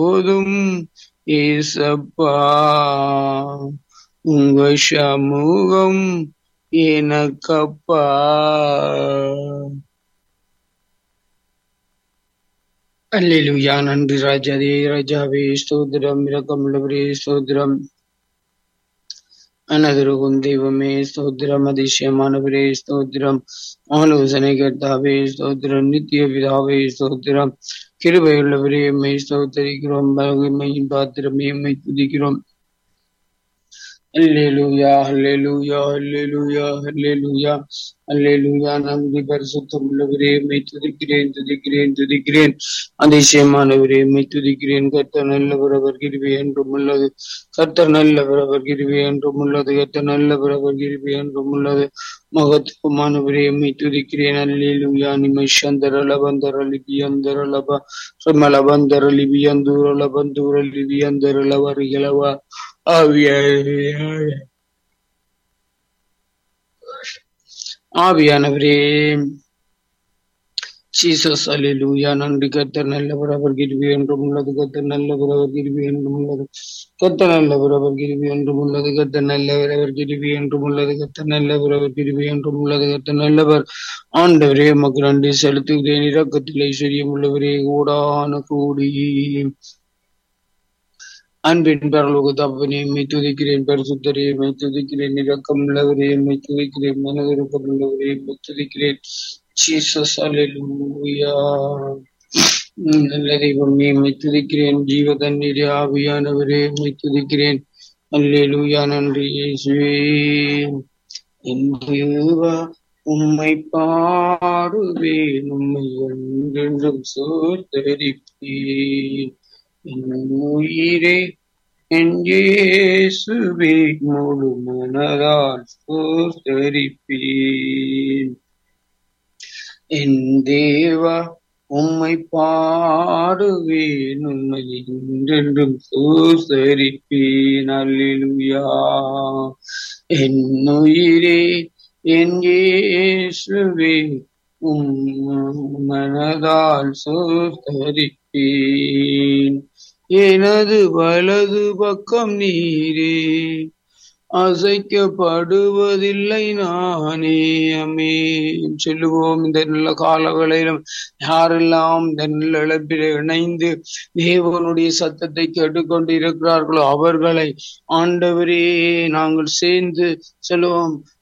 போதும் ஏசப்பா உங்க சமூகம் எனக்கப்பா அல்லேலூயா நன்றி ராஜாதே ராஜாவே ஸ்தோத்திரம் இரக்கமுள்ளவரே ஸ்தோத்திரம் அனதருகும் தெய்வமே ஸ்தோத்திரம் அதிசயமானவரே ஸ்தோத்திரம் ஆலோசனை கர்த்தாவே ஸ்தோத்திரம் நித்திய பிதாவே ஸ்தோத்திரம் கிருபையுள்ளவரே எம்மை ஸ்தோத்தரிக்கிறோம் மகிமையின் பாத்திரமே எம்மை துதிக்கிறோம் அல்லேலூயா அல்லேலூயா அல்லேலூயா அல்லேலூயா அல்லேலூயா நன்றி பரிசுத்தம் உள்ளவரே மெய் துதிக்கிறேன் துதிக்கிறேன் துதிக்கிறேன் அதிசயமானவரே மெய் துதிக்கிறேன் கர்த்தர் நல்லவர் அவர் கிருபை என்றும் உள்ளது கர்த்தர் நல்லவர் அவர் கிருபை என்றும் உள்ளது கர்த்தர் நல்லவர் அவர் கிருபை என்றும் உள்ளது மகத்துவமானவரே மெய் துதிக்கிறேன் அல்லேலூயா நிமை சந்தர லபந்தர லிபியந்தர லப சுமலபந்தர லிபியந்தூர லபந்தூர லிபியந்தர லவரிகளவா ஆவியானவரே ஆவியானவரே ஜீசஸ் அல்லேலூயா நன்றி கர்த்தர் நல்லவர் அவர் கிருபி என்றும் உள்ளது கர்த்தர் நல்லவர் அவர் கிருபி என்றும் உள்ளது கர்த்தர் நல்லவர் அவர் கிருபி என்றும் உள்ளது கர்த்தர் நல்லவர் அவர் கிருபி என்றும் உள்ளது கர்த்தர் நல்லவர் அவர் கிருபி என்றும் உள்ளது கர்த்தர் நல்லவர் ஆண்டவரே மக்கு நன்றி செலுத்துகிறேன் இரக்கத்தில் ஐஸ்வர்யம் உள்ளவரே கூடான கூடி அன்பின் பரலோக தப்பனே எம்மை துதிக்கிறேன் பரிசுத்தரே எம்மை துதிக்கிறேன் இரக்கம் உள்ளவரே எம்மை துதிக்கிறேன் மனதிறக்கம் உள்ளவரே எம்மை துதிக்கிறேன் ஜீசஸ் அல்லேலூயா உம் நல்ல தெய்வமே எம்மை துதிக்கிறேன் ஜீவ தண்ணீரே ஆவியானவரே எம்மை துதிக்கிறேன் அல்லேலூயா நன்றி இயேசுவே என் தேவா உம்மை பாடுவேன் உம்மை என்றென்றும் சோதரிப்பேன் என் உயிரே என் இயேசுவே முழு மனதால் சோதரிப்பேன் என் தேவா உம்மை பாடுவேன் உம்மை என்றென்றும் சோசரிப்பேன் அல்லேலூயா என் உயிரே என் இயேசுவே உம் மனதால் சோதரிப்பேன் எனது வலது பக்கம் நீரே அசைக்கப்படுவதில்லை நானே அமே சொல்லுவோம் இந்த நல்ல காலங்களிலும் யாரெல்லாம் இந்த நல்ல இழப்பில் இணைந்து தேவனுடைய சத்தத்தை கேட்டுக்கொண்டு இருக்கிறார்களோ அவர்களை ஆண்டவரே நாங்கள் சேர்ந்து சொல்லுவோம்